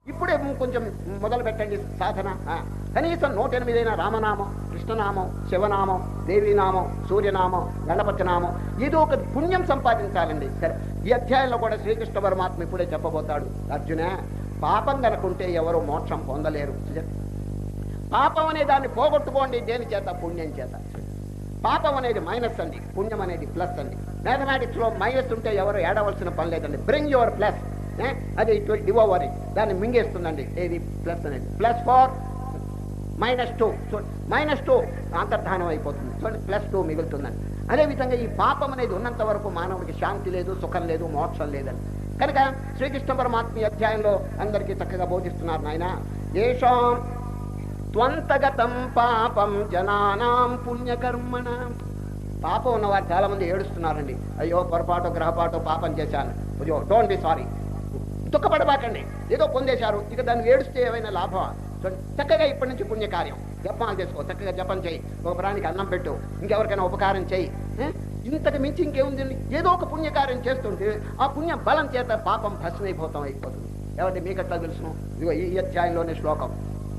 ఇప్పుడే కొంచెం మొదలు పెట్టండి సాధన ఆ, కనీసం నూట ఎనిమిదైన రామనామం కృష్ణనామం శివనామం దేవీనామం సూర్యనామం గణపతి నామం ఏదో ఒక పుణ్యం సంపాదించాలండి సరే ఈ అధ్యాయంలో కూడా శ్రీకృష్ణ పరమాత్మ ఇప్పుడే చెప్పబోతాడు అర్జున పాపం కనుకుంటే ఎవరు మోక్షం పొందలేరు పాపం అనే దాన్ని పోగొట్టుకోండి దేని చేత పుణ్యం చేత పాపం అనేది మైనస్ అండి పుణ్యం అనేది ప్లస్ అండి మ్యాథమెటిక్స్ లో మైనస్ ఉంటే ఎవరు ఏడవలసిన పని లేదండి బ్రింగ్ యువర్ ప్లస్ అది ఇట్ విల్ డివోవర్ ఇట్ దాన్ని మింగేస్తుందండి ఏది ప్లస్ అనేది plus four minus two minus two అంతర్ధానం అయిపోతుంది చూడండి ప్లస్ టూ మిగులుతుందండి అదేవిధంగా ఈ పాపం అనేది ఉన్నంత వరకు మానవుడికి శాంతి లేదు సుఖం లేదు మోక్షం లేదండి కనుక శ్రీకృష్ణ పరమాత్మ ఈ అధ్యాయంలో అందరికీ చక్కగా బోధిస్తున్నారు నాయన ఏషాం త్వంతగతం పాపం జనానాం పుణ్యకర్మణ పాపం ఉన్నవారు చాలా మంది ఏడుస్తున్నారండి అయ్యో పొరపాటు గ్రహపాటు పాపం చేశాను అయ్యో డోంట్ బి సారీ దుఃఖపడబాకండి ఏదో పొందేశారు ఇక దాన్ని ఏడుస్తే ఏమైనా లాభమా చూడండి, చక్కగా ఇప్పటి నుంచి పుణ్యకార్యం జపాలు చేసుకో చక్కగా జపం చేయి ఒక ప్రాణికి అన్నం పెట్టు ఇంకెవరికైనా ఉపకారం చేయి ఏ? ఇంతకు మించి ఇంకేముందండి ఏదో ఒక పుణ్యకార్యం చేస్తుంటే ఆ పుణ్య బలం చేత పాపం భస్మైపోతాం అయిపోతుంది ఎవరి మీకట్లా తెలుసును ఇదిగో ఈ అధ్యాయంలోని శ్లోకం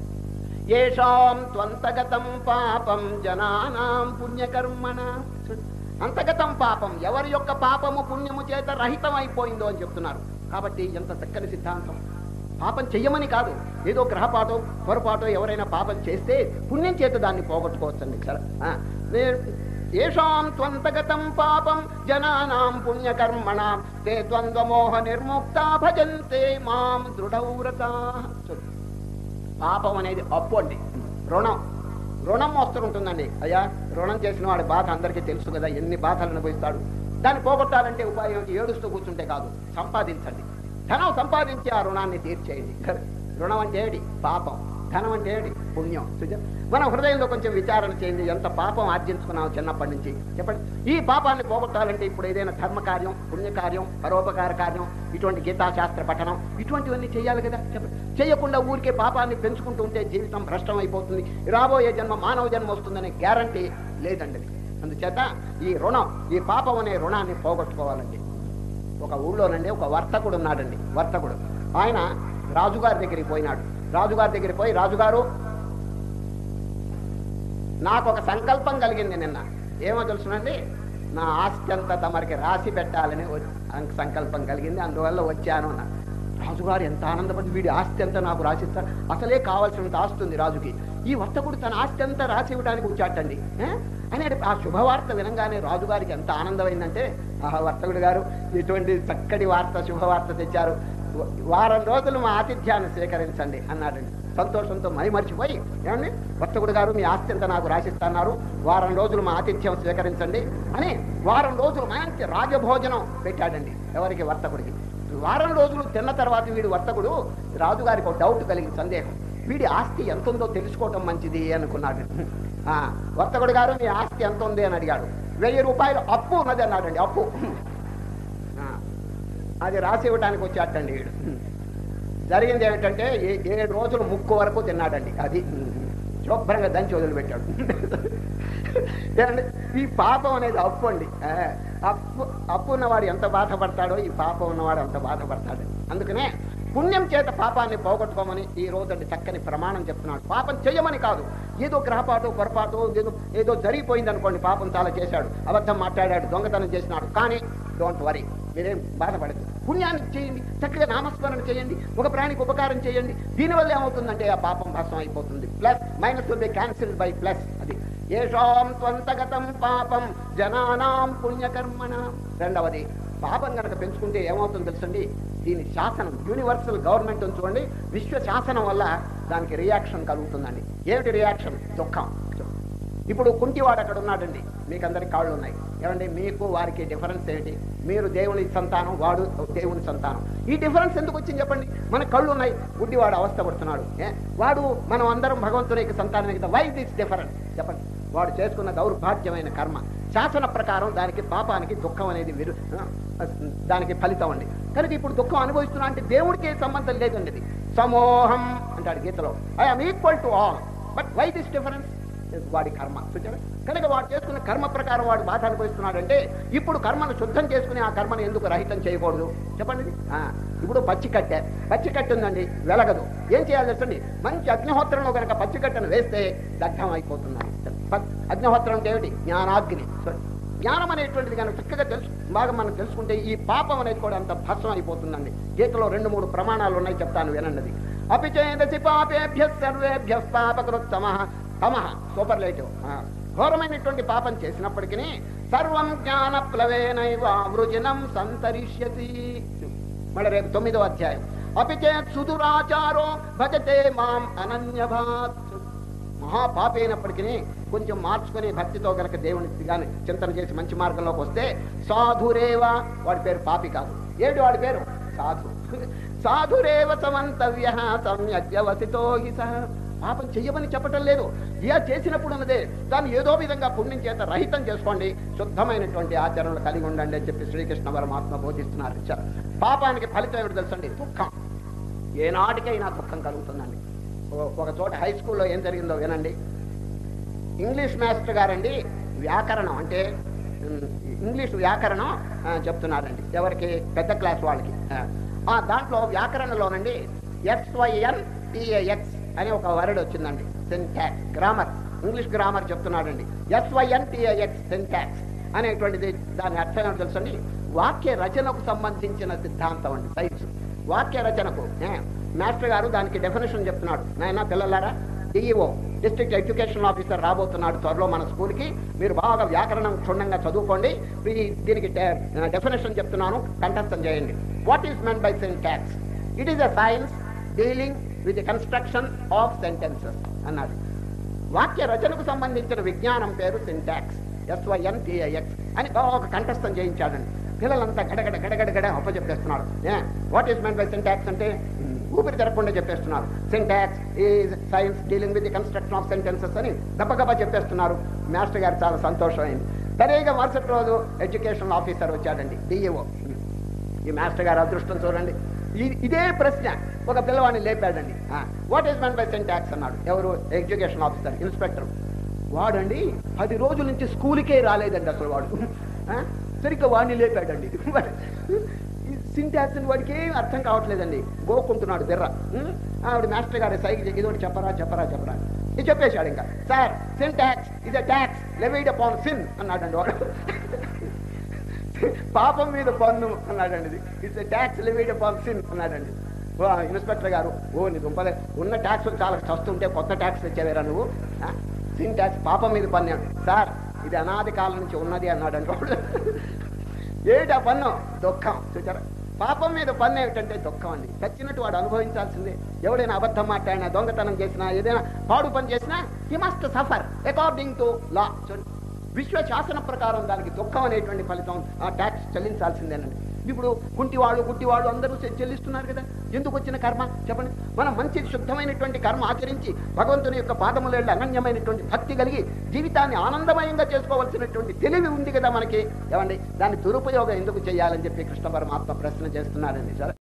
ఏషాం త్వంతగతం పాపం జనానాం పుణ్యకర్మణ చూడు, అంతగతం పాపం ఎవరి యొక్క పాపము పుణ్యము చేత రహితం అయిపోయిందో అని చెప్తున్నారు కాబట్టి ఎంత చక్కని సిద్ధాంతం పాపం చెయ్యమని కాదు ఏదో గ్రహపాటో పొరపాటో ఎవరైనా పాపం చేస్తే పుణ్యం చేత దాన్ని పోగొట్టుకోవచ్చండి సరే ఆ, నే- ఏషాం త్వంతగతం పాపం జనానాం పుణ్యకర్మణాం తే ద్వంద్వమోహ నిర్ముక్త భజంతే మాం దృఢవ్రతా చూడు పాపం అనేది అప్పు అండి రుణం రుణం మోస్తరు ఉంటుందండి అయ్యా రుణం చేసిన వాడి బాధ అందరికీ తెలుసు కదా ఎన్ని బాధలు అనుభవిస్తాడు దాన్ని పోగొట్టాలంటే ఉపాయం ఏంటి? ఏడుస్తూ కూర్చుంటే కాదు సంపాదించండి ధనం సంపాదించి ఆ రుణాన్ని తీర్చేయండి రుణం అంటే ఏడి పాపం ధనం అంటే ఏడి పుణ్యం చూచా? మన హృదయంలో కొంచెం విచారణ చేయండి ఎంత పాపం ఆర్జించుకున్నాం చిన్నప్పటి నుంచి చెప్పండి ఈ పాపాన్ని పోగొట్టాలంటే ఇప్పుడు ఏదైనా ధర్మ కార్యం పుణ్యకార్యం పరోపకార కార్యం ఇటువంటి గీతాశాస్త్ర పఠనం ఇటువంటివన్నీ చేయాలి కదా చెప్పండి చేయకుండా ఊరికే పాపాన్ని పెంచుకుంటూ ఉంటే జీవితం భ్రష్టం అయిపోతుంది రాబోయే జన్మ మానవ జన్మ వస్తుందనే గ్యారంటీ లేదండి అది. అందుచేత ఈ రుణం ఈ పాపం అనే రుణాన్ని పోగొట్టుకోవాలండి ఒక ఊళ్ళోనండి ఒక వర్తకుడు ఉన్నాడండి వర్తకుడు ఆయన రాజుగారి దగ్గరికి పోయినాడు రాజుగారి దగ్గరికి పోయి రాజుగారు నాకు ఒక సంకల్పం కలిగింది నిన్న ఏమో తెలుసునండి నా ఆస్తి అంతా తమరికి రాసి పెట్టాలని వ- అంక- సంకల్పం కలిగింది అందువల్ల వచ్చాను అన్న రాజుగారు ఎంత ఆనందపడి వీడి ఆస్తి అంతా నాకు రాసిస్తారు అసలే కావాల్సినంత ఆస్తి ఉంది రాజుకి ఈ వర్తకుడు తన ఆస్తి అంతా రాసి ఇవ్వడానికి వచ్చాటండి ఏ? అని ఆ శుభవార్త వినంగానే రాజుగారికి ఎంత ఆనందమైందంటే ఆ వర్తకుడు గారు ఇటువంటి చక్కటి వార్త శుభవార్త తెచ్చారు వ- వారం రోజులు మా ఆతిథ్యాన్ని స్వీకరించండి అన్నాడండి సంతోషంతో మై మర్చిపోయి ఏమండి వర్తకుడు గారు మీ ఆస్తి అంతా నాకు రాసిస్తున్నారు వారం రోజులు మా ఆతిథ్యం స్వీకరించండి అని వారం రోజులు మంచి రాజభోజనం పెట్టాడండి ఎవరికి వర్తకుడికి వారం రోజులు తిన్న తర్వాత వీడు వర్తకుడు రాజుగారికి ఒక డౌట్ కలిగింది సందేహం వీడి ఆస్తి ఎంత ఉందో తెలుసుకోవటం మంచిది అనుకున్నాడు ఆ, వర్తకుడు గారు మీ ఆస్తి ఎంత ఉంది అని అడిగాడు వెయ్యి రూపాయలు అప్పు ఉన్నది అన్నాడండి అప్పు ఆ, అది రాసి ఇవ్వడానికి వచ్చాటండి వీడు జరిగింది ఏమిటంటే ఏ- ఏడు రోజులు ముక్కు వరకు తిన్నాడండి అది శుభ్రంగా దంచి వదిలిపెట్టాడు ఏమండి? ఈ పాపం అనేది అప్పు అండి ఆ, అప్పు అప్పు ఉన్నవాడు ఎంత బాధపడతాడో ఈ పాపం ఉన్నవాడు అంత బాధపడతాడు అందుకనే పుణ్యం చేత పాపాన్ని పోగొట్టుకోమని ఈ రోజు చక్కని ప్రమాణం చెప్తున్నాడు పాపం చెయ్యమని కాదు ఏదో గ్రహపాటు పొరపాటు ఏదో ఏదో జరిగిపోయింది అనుకోండి పాపం చాలా చేశాడు అబద్ధం మాట్లాడాడు దొంగతనం చేసినాడు కానీ డోంట్ వరీ మీరేం బాధపడదు పుణ్యాన్ని చేయండి చక్కగా నామస్మరణ చేయండి ఒక ప్రాణికి ఉపకారం చేయండి దీనివల్ల ఏమవుతుందంటే ఆ పాపం భస్మం అయిపోతుంది plus minus will be cancel by plus అది ఏషాం త్వంతగతం పాపం జనానాం పుణ్యకర్మణ రెండవది పాపం కనుక పెంచుకుంటే ఏమవుతుందో తెలుసండి దీని శాసనం యూనివర్సల్ గవర్నమెంట్ ఉంది చూడండి విశ్వ శాసనం వల్ల దానికి రియాక్షన్ కలుగుతుందండి ఏమిటి రియాక్షన్ దుఃఖం ఇప్పుడు కుంటివాడు అక్కడ ఉన్నాడండి మీకు అందరికి కాళ్ళు ఉన్నాయి ఏమండి మీకు వారికి డిఫరెన్స్ ఏంటి మీరు దేవుని సంతానం వాడు దేవుని సంతానం ఈ డిఫరెన్స్ ఎందుకు వచ్చింది చెప్పండి మన కళ్ళు ఉన్నాయి గుడ్డివాడు అవస్థ పడుతున్నాడు ఏ? వాడు మనం అందరం భగవంతుని యొక్క సంతానం కదా వై దిస్ డిఫరెన్స్ చెప్పండి వాడు చేసుకున్న దౌర్భాగ్యమైన కర్మ శాసన ప్రకారం దానికి పాపానికి దుఃఖం అనేది విరు ఆ, దానికి ఫలితం అండి కనుక ఇప్పుడు దుఃఖం అనుభవిస్తున్నా అంటే దేవుడికి ఏ సంబంధం లేదండి ఇది సమోహం అంటాడు గీతలో I'm equal to all but why this difference వాడి కర్మ చూచారా కనుక వాడు చేసుకున్న కర్మ ప్రకారం వాడు బాధ అనుభవిస్తున్నాడంటే ఇప్పుడు కర్మను శుద్ధం చేసుకుని ఆ కర్మను ఎందుకు రహితం చేయకూడదు చెప్పండి ఆ, ఇప్పుడు పచ్చి కట్టె పచ్చి కట్టె ఉందండి వెలగదు ఏం చేయాలి తెలుసండి మంచి అగ్నిహోత్రంలో కనుక పచ్చి కట్టెను వేస్తే దగ్ధం అయిపోతున్నాయి ప- అగ్నిహోత్రం అంటే ఏమిటి జ్ఞానాగ్ని జ్ఞానం అనేటువంటిది కనుక చక్కగా తెలుసు బాగా మనం తెలుసుకుంటే ఈ పాపం అనేది కూడా అంత భస్మం అయిపోతుందండి గీతలో రెండు మూడు ప్రమాణాలు ఉన్నాయి చెప్తాను వినండి అపిచేదసి పాపేభ్య సర్వేభ్య పాపకృత్తమ తమ సూపర్లేటివ్ ఘోరమైనటువంటి పాపం చేసినప్పటికీ సర్వం జ్ఞాన ప్లవేనైవ వృజినం సంతరిష్యతి మళ్ళీ రేపు తొమ్మిదో అధ్యాయం అపిచేత్ సుదురాచారో భజతే మాం అనన్యభాత్ మహాపాపి అయినప్పటికీ కొంచెం మార్చుకుని భక్తితో గనక దేవుని గాని చింతన చేసి మంచి మార్గంలోకి వస్తే సాధురేవ వాడి పేరు పాపి కాదు ఏమిటి వాడి పేరు సాధు సాధురేవ సమంతవ్య సమ్యగ్యవసితో హి సహ పాపం చెయ్యమని చెప్పటం లేదు ఇలా చేసినప్పుడు ఉన్నదే దాన్ని ఏదో విధంగా పుణ్యం చేత రహితం చేసుకోండి శుద్ధమైనటువంటి ఆచరణలు కలిగి ఉండండి అని చెప్పి శ్రీకృష్ణ పరమాత్మ బోధిస్తున్నారు చ- పాపానికి ఫలితం ఏమిటి తెలుసండి దుఃఖం ఏనాటికైనా దుఃఖం కలుగుతుందండి ఓ- ఒక చోట హై స్కూల్లో ఏం జరిగిందో వినండి ఇంగ్లీష్ మాస్టర్ గారండి వ్యాకరణం అంటే ఉమ్, ఇంగ్లీష్ వ్యాకరణం ఆ, చెప్తున్నారండి ఎవరికి పెద్ద క్లాస్ వాళ్ళకి ఆ, ఆ దాంట్లో వ్యాకరణలోనండి ఎక్స్వైఎన్ టిఏఎక్స్ అనే ఒక వర్డ్ వచ్చిందండి సెంటాక్స్ గ్రామర్ ఇంగ్లీష్ గ్రామర్ చెప్తున్నాడండి ఎస్వైఎన్ టిఏఎక్స్ సెంటాక్స్ అనేటువంటిది దాని అర్థం ఏంటో తెలుసండి వాక్య రచనకు సంబంధించిన సిద్ధాంతం అండి సైన్స్ వాక్య రచనకు ఏ, మాస్టర్ గారు దానికి డెఫినేషన్ చెప్తున్నాడు నాయన పిల్లలారా డిఈఓ డిస్ట్రిక్ట్ ఎడ్యుకేషన్ ఆఫీసర్ రాబోతున్నాడు త్వరలో మన స్కూల్కి మీరు బాగా వ్యాకరణం క్షుణ్ణంగా చదువుకోండి ఈ దీనికి డెఫినేషన్ చెప్తున్నాను కంఠస్థం చేయండి what is meant by syntax it is a science dealing with the construction of sentences అన్నాడు వాక్య రచనకు సంబంధించిన విజ్ఞానం పేరు సింటాక్స్ ఎస్వైఎన్టీఐఎక్స్ అని బాగా కంఠస్థం చేయించాడండి పిల్లలంతా గడగడ గడగడ గడ అప్పచెప్పేస్తున్నాడు what is meant by syntax అంటే ఉమ్, ఊపిరి తిరగకుండా చెప్పేస్తున్నారు syntax is science dealing with the construction of sentences అని గబగబా చెప్పేస్తున్నారు మాస్టర్ గారు చాలా సంతోషమైంది సరిగా మరుసటి రోజు ఎడ్యుకేషన్ ఆఫీసర్ వచ్చాడండి డిఈఓ ఈ మాస్టర్ గారు అదృష్టం చూడండి ఈ- ఇదే ప్రశ్న ఒక పిల్లవాడిని లేపాడండి what is meant by syntax అన్నాడు ఎవరు ఎడ్యుకేషన్ ఆఫీసర్ ఇన్స్పెక్టర్ వాడండి పది రోజుల నుంచి స్కూల్కే రాలేదండి అసలు వాడు ఆ? సరిగ్గా వాడిని లేపాడండి సింటాక్స్ వాడికి ఏం అర్థం కావట్లేదండి గోకుంటున్నాడు బిర్ర ఉం? ఆవిడ మాస్టర్ గారి సైకిల్ ఇది ఒకటి చెప్పరా చెప్పరా చెప్పరా ఇది చెప్పేశాడు ఇంకా సార్ సింటాక్స్ ఇది ట్యాక్స్ లెవైడ్ అపాన్ సిన్ అన్నాడండి వాడు పాపం మీద పన్ను అన్నాడండి ఇది it's tax limit upon sin అన్నాడండి ఓ ఇన్స్పెక్టర్ గారు ఓ నీ దుంపలే ఉన్న ట్యాక్స్ చాలా చస్తుంటే కొత్త ట్యాక్స్ తెచ్చావేరా నువ్వు ఆ? సిన్ ట్యాక్స్ పాపం మీద పన్నాడు సార్ ఇది అనాది కాలం నుంచి ఉన్నది అన్నాడండి వాడు ఏమిటి ఆ పన్ను దుఃఖం చూచారా పాపం మీద పన్ను ఏమిటంటే దుఃఖం అండి చచ్చినట్టు వాడు అనుభవించాల్సిందే ఎవడైనా అబద్ధం మాట్లాడినా దొంగతనం చేసినా ఏదైనా పాడు పని చేసినా he must suffer according to law విశ్వ శాసన ప్రకారం దానికి దుఃఖం అనేటువంటి ఫలితం ఆ ట్యాక్స్ చెల్లించాల్సిందేనండి ఇప్పుడు కుంటివాళ్ళు గుట్టివాళ్ళు అందరూ చె- చెల్లిస్తున్నారు కదా ఎందుకు వచ్చిన కర్మ చెప్పండి మనం మంచి శుద్ధమైనటువంటి కర్మ ఆచరించి భగవంతుని యొక్క పాదముల అనన్యమైనటువంటి భక్తి కలిగి జీవితాన్ని ఆనందమయంగా చేసుకోవాల్సినటువంటి తెలివి ఉంది కదా మనకి ఏమండి దాని దురుపయోగం ఎందుకు చేయాలని చెప్పి కృష్ణ పరమాత్మ ప్రశ్న చేస్తున్నారండి సరే